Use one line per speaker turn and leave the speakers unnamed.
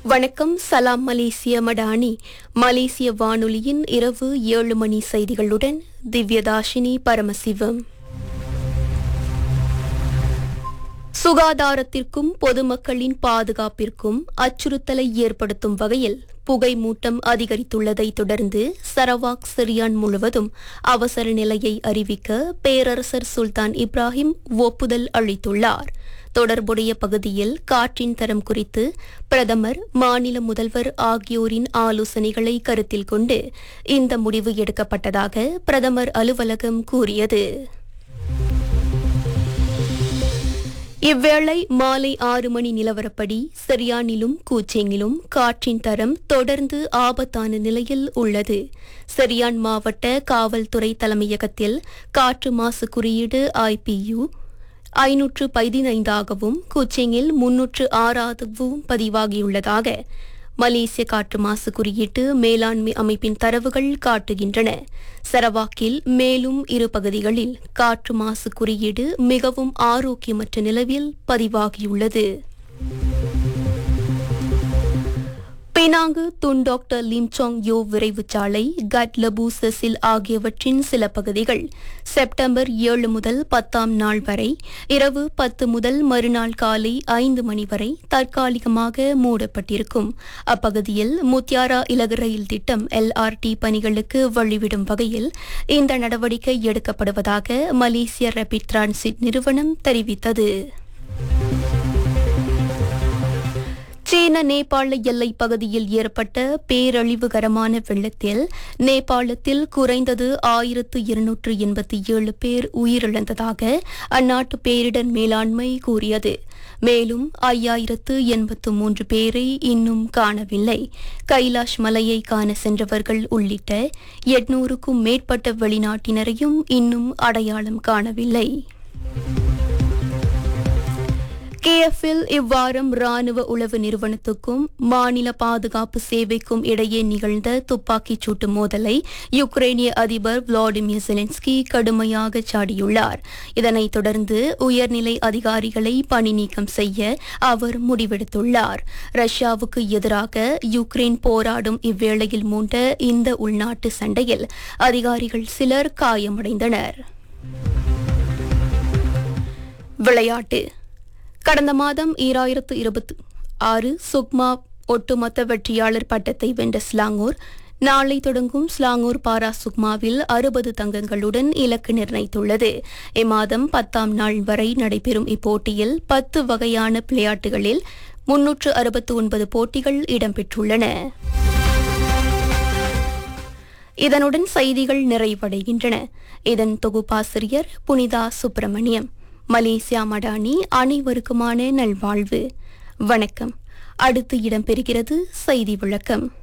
வணக்கம் சலாம் மலேசிய மடானி மலேசிய வானொலியின் இரவு ஏழு மணி செய்திகளுடன் திவ்யதாஷினி பரமசிவம் சுகாதாரத்திற்கும் பொதுமக்களின் பாதுகாப்பிற்கும் அச்சுறுத்தலை ஏற்படுத்தும் வகையில் புகை மூட்டம் அதிகரித்துள்ளதை தொடர்ந்து சரவாக் சிரியான் முழுவதும் அவசர நிலையை அறிவிக்க பேரரசர் சுல்தான் இப்ராஹிம் ஒப்புதல் அளித்துள்ளார் தொடர்புடைய பகுதியில் காற்றின் தரம் குறித்து பிரதமர் மாநில முதல்வர் ஆகியோரின் ஆலோசனைகளை கருத்தில் கொண்டு இந்த முடிவு எடுக்கப்பட்டதாக பிரதமர் அலுவலகம் கூறியது இவ்வேளை மாலை ஆறு மணி நிலவரப்படி செரியானிலும் கூச்சேங்கிலும் காற்றின் தரம் தொடர்ந்து ஆபத்தான நிலையில் உள்ளது செரியான் மாவட்ட காவல்துறை தலைமையகத்தில் காற்று மாசு குறியீடு ஐபியு ஐநூற்று பதினைந்தாகவும் கூச்சேங்கில் முன்னூற்று ஆறாகவும் பதிவாகியுள்ளதாக மலேசிய காற்று மாசு குறியீட்டு மேலாண்மை அமைப்பின் தரவுகள் காட்டுகின்றன சரவாக்கில் மேலும் இரு பகுதிகளில் காற்று மாசு குறியீடு மிகவும் ஆரோக்கியமற்ற நிலவில் பதிவாகியுள்ளது Penang Tun doctor Lim Chong Eu விரைவு சாலை கட்லபு செசில் ஆகியவற்றின் சில பகுதிகள் செப்டம்பர் ஏழு முதல் பத்தாம் நாள் வரை இரவு பத்து முதல் மறுநாள் காலை ஐந்து மணி வரை தற்காலிகமாக மூடப்பட்டிருக்கும் அப்பகுதியில் முத்தியாரா இலகு ரயில் திட்டம் எல்ஆர்டி பணிகளுக்கு வழிவிடும் வகையில் இந்த நடவடிக்கை எடுக்கப்படுவதாக மலேசிய ரேபிட் டிரான்சிட் நிறுவனம் தெரிவித்தது சீன நேபாள எல்லைப் பகுதியில் ஏற்பட்ட பேரழிவுகரமான வெள்ளத்தில் நேபாளத்தில் குறைந்தது ஆயிரத்து இருநூற்று எண்பத்தி ஏழு பேர் உயிரிழந்ததாக அந்நாட்டு பேரிடர் மேலாண்மை கூறியது மேலும் ஐயாயிரத்து எண்பத்து மூன்று பேரை இன்னும் காணவில்லை கைலாஷ் மலையை காண சென்றவர்கள் உள்ளிட்ட எட்நூறுக்கும் மேற்பட்ட வெளிநாட்டினரையும் இன்னும் அடையாளம் காணவில்லை கேஎஃப்பில் இவ்வாரம் ராணுவ உளவு நிறுவனத்துக்கும் மாநில பாதுகாப்பு சேவைக்கும் இடையே நிகழ்ந்த துப்பாக்கிச் சூட்டு மோதலை யுக்ரைனிய அதிபர் விளாடிமிர் செலன்ஸ்கி கடுமையாக சாடியுள்ளார் இதனைத் தொடர்ந்து உயர்நிலை அதிகாரிகளை பணி நீக்கம் செய்ய அவர் முடிவெடுத்துள்ளார் ரஷ்யாவுக்கு எதிராக யுக்ரைன் போராடும் இவ்வேளையில் மூண்ட இந்த உள்நாட்டு சண்டையில் அதிகாரிகள் சிலர் காயமடைந்தனர் விளையாட்டு கடந்த மாதம் ஈராயிரத்து இருபத்தி ஆறு சுக்மா ஒட்டுமொத்த வெற்றியாளர் பட்டத்தை வென்ற ஸ்லாங்கூர் நாளை தொடங்கும் ஸ்லாங்கூர் பாரா சுக்மாவில் அறுபது தங்கங்களுடன் இலக்கு நிர்ணயித்துள்ளது இம்மாதம் பத்தாம் நாள் வரை நடைபெறும் இப்போட்டியில் பத்து வகையான விளையாட்டுகளில் முன்னூற்று அறுபத்து ஒன்பது போட்டிகள் இடம்பெற்றுள்ளன இதனுடன் செய்திகள் நிறைவடைகின்றன இதன் தொகுப்பாசிரியர் புனிதா சுப்பிரமணியம் மலேசியா மடானி அனைவருக்குமான நல்வாழ்வு வணக்கம் அடுத்து இடம்பெறுகிறது செய்தி விளக்கம்